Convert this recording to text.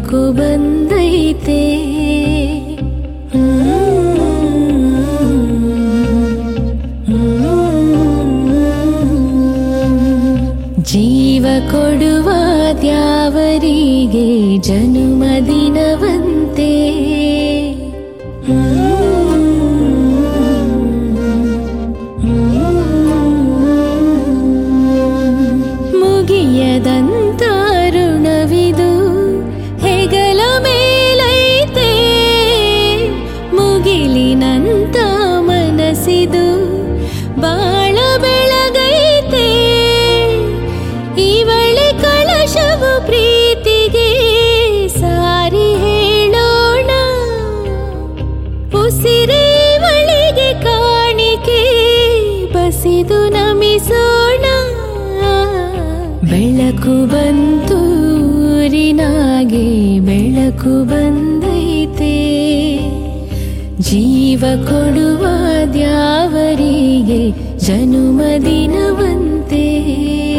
ಬೆಳಕು ಬಂದೈತೆ ಜೀವ ಕೊಡುವ ದ್ಯಾವರಿಗೆ ಜನುಮದಿನವಂತೆ ಮುಗಿಯದಂತ ಋಣವಿದು ಹೆಗಲ ಮೇಲೈತೆ ಮುಗಿಲಿನಂತ ಮನಸ್ಸಿದು ಬಾಳ ಬೆಳಗೈತೆ ಇವಳೆ ಕಳಶವು ಪ್ರೀತಿಗೆ ಸಾರಿ ಹೇಳೋಣ ಉಸಿರೇವಳಿಗೆ ಕಾಣಿಕೆ ಬಸಿದು ನಮಿಸೋಣ ಬೆಳಕು ಬಂತೂರಿನಾಗೆ ಬೆಳಕು ಬಂದೈತೆ ಜೀವ ಕೊಡುವ ದ್ಯಾವರಿಗೆ ಜನುಮದಿನವಂತೆ